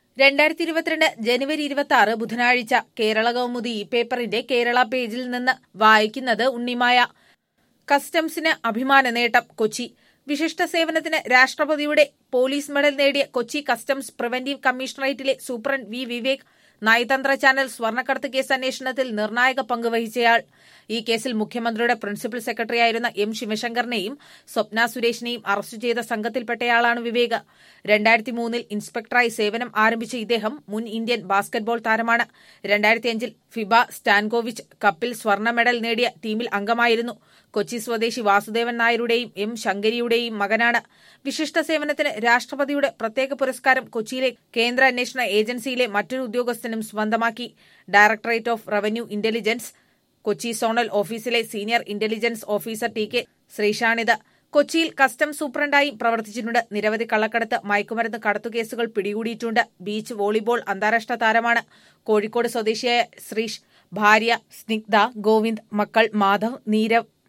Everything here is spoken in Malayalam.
രണ്ടായിരത്തി ഇരുപത്തിരണ്ട് ജനുവരി ഇരുപത്തി ആറ് ബുധനാഴ്ച കേരള കൗമുദി ഈ പേപ്പറിന്റെ കേരള പേജിൽ നിന്ന് വായിക്കുന്നത് ഉണ്ണിമായ കസ്റ്റംസിന് അഭിമാന നേട്ടം കൊച്ചി വിശിഷ്ട സേവനത്തിന് രാഷ്ട്രപതിയുടെ പോലീസ് മെഡൽ നേടിയ കൊച്ചി കസ്റ്റംസ് പ്രിവന്റീവ് കമ്മീഷണറേറ്റിലെ സൂപ്രണ്ട് വി വിവേക് നയതന്ത്ര ചാനൽ സ്വർണ്ണക്കടത്ത് കേസ് അന്വേഷണത്തിൽ നിർണായക പങ്ക് വഹിച്ചയാൾ ഈ കേസിൽ മുഖ്യമന്ത്രിയുടെ പ്രിൻസിപ്പൽ സെക്രട്ടറിയായിരുന്ന എം ശിവശങ്കറിനെയും സ്വപ്ന സുരേഷിനെയും അറസ്റ്റ് ചെയ്ത സംഘത്തിൽപ്പെട്ടയാളാണ് വിവേക് രണ്ടായിരത്തി മൂന്നിൽ ഇൻസ്പെക്ടറായി സേവനം ആരംഭിച്ച ഇദ്ദേഹം മുൻ ഇന്ത്യൻ ബാസ്കറ്റ്ബോൾ താരമാണ് രണ്ടായിരത്തി അഞ്ചിൽ ഫിബ സ്റ്റാൻകോവിച്ച് കപ്പിൽ സ്വർണ്ണ മെഡൽ നേടിയ ടീമിൽ അംഗമായിരുന്നു കൊച്ചി സ്വദേശി വാസുദേവൻ നായരുടെയും എം ശങ്കരിയുടെയും മകനാണ് വിശിഷ്ട സേവനത്തിന് രാഷ്ട്രപതിയുടെ പ്രത്യേക പുരസ്കാരം കൊച്ചിയിലെ കേന്ദ്ര അന്വേഷണ ഏജൻസിയിലെ മറ്റൊരു ഉദ്യോഗസ്ഥനും സ്വന്തമാക്കി directorate of revenue intelligence Kochi zonal ഓഫീസിലെ senior intelligence officer T K ശ്രീഷാണിത് കൊച്ചിയിൽ കസ്റ്റംസ് സൂപ്രണ്ടായി പ്രവർത്തിച്ചിട്ടുണ്ട് നിരവധി കള്ളക്കടത്ത് മയക്കുമരുന്ന് കടത്തുകേസുകൾ പിടികൂടിയിട്ടുണ്ട് ബീച്ച് വോളിബോൾ അന്താരാഷ്ട്ര താരമാണ് കോഴിക്കോട് സ്വദേശിയായ ശ്രീഷ് ഭാര്യ സ്നിഗ്ധ ഗോവിന്ദ് മക്കൾ മാധവ് നീരവ്